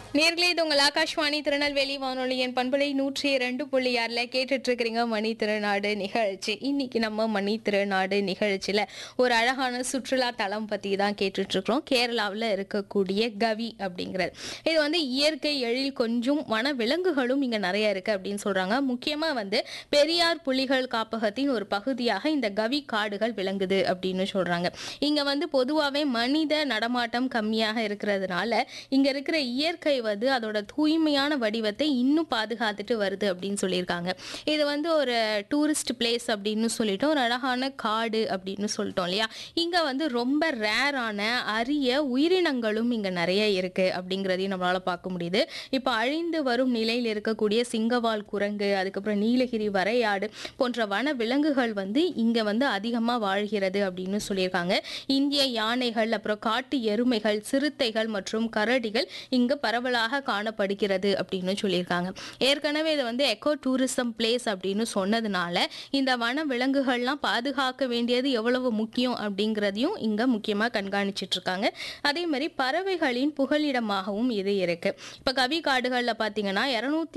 நேர்களே இது உங்கள் ஆகாஷ்வாணி திருநெல்வேலி வானொலியின் பண்பலை நூற்றி இரண்டு புள்ளி ஆறில் கேட்டுட்டு இருக்கிறீங்க மணி திருநாடு நிகழ்ச்சி இன்னைக்கு நம்ம மணி திருநாடு நிகழ்ச்சியில் ஒரு அழகான சுற்றுலா தலம் பற்றி தான் கேட்டுட்டு இருக்கிறோம் கேரளாவில் இருக்கக்கூடிய கவி அப்படிங்கிறது இது வந்து இயற்கை எழில் கொஞ்சம் வன விலங்குகளும் இங்கே நிறைய இருக்குது அப்படின்னு சொல்கிறாங்க முக்கியமாக வந்து பெரியார் புலிகள் காப்பகத்தின் ஒரு பகுதியாக இந்த கவி காடுகள் விளங்குது அப்படின்னு சொல்கிறாங்க இங்கே வந்து பொதுவாகவே மனித நடமாட்டம் கம்மியாக இருக்கிறதுனால இங்கே இருக்கிற இயற்கை வந்து அதோட தூய்மையான வடிவத்தை இன்னும் பாதுகாத்துட்டு வருது அப்படின்னு சொல்லியிருக்காங்க இது வந்து ஒரு டூரிஸ்ட் பிளேஸ் அப்படின்னு சொல்லிட்டு ஒரு அழகான காடு அப்படின்னு சொல்லிட்டோம் இல்லையா இங்கே வந்து ரொம்ப ரேரான அரிய உயிரினங்களும் இங்கே நிறைய இருக்குது அப்படிங்கிறதையும் நம்மளால் பார்க்க முடியுது இப்போ அழிந்து வரும் நிலையில் இருக்கக்கூடிய சிங்கவால் குரங்கு அதுக்கப்புறம் நீலகிரி வரையாடு போன்ற வன விலங்குகள் வந்து இங்கே வந்து அதிகமாக வாழ்கிறது அப்படின்னு சொல்லியிருக்காங்க இந்திய யானைகள் அப்புறம் காட்டு எருமைகள் சிறுத்தைகள் மற்றும் கரடிகள் இங்கு பரவலாக காணப்படுகிறது அப்படின்னு சொல்லியிருக்காங்க ஏற்கனவே இது வந்து எக்கோ டூரிசம் பிளேஸ் அப்படின்னு சொன்னதுனால இந்த வன விலங்குகள்லாம் பாதுகாக்க வேண்டியது எவ்வளவு முக்கியம் அப்படிங்கிறதையும் இங்கே முக்கியமாக கண்காணிச்சிட்டு இருக்காங்க அதே மாதிரி பறவைகளின் புகலிடமாகவும் இது இருக்கு இப்போ கவி காடுகளில் பார்த்தீங்கன்னா இரநூத்தி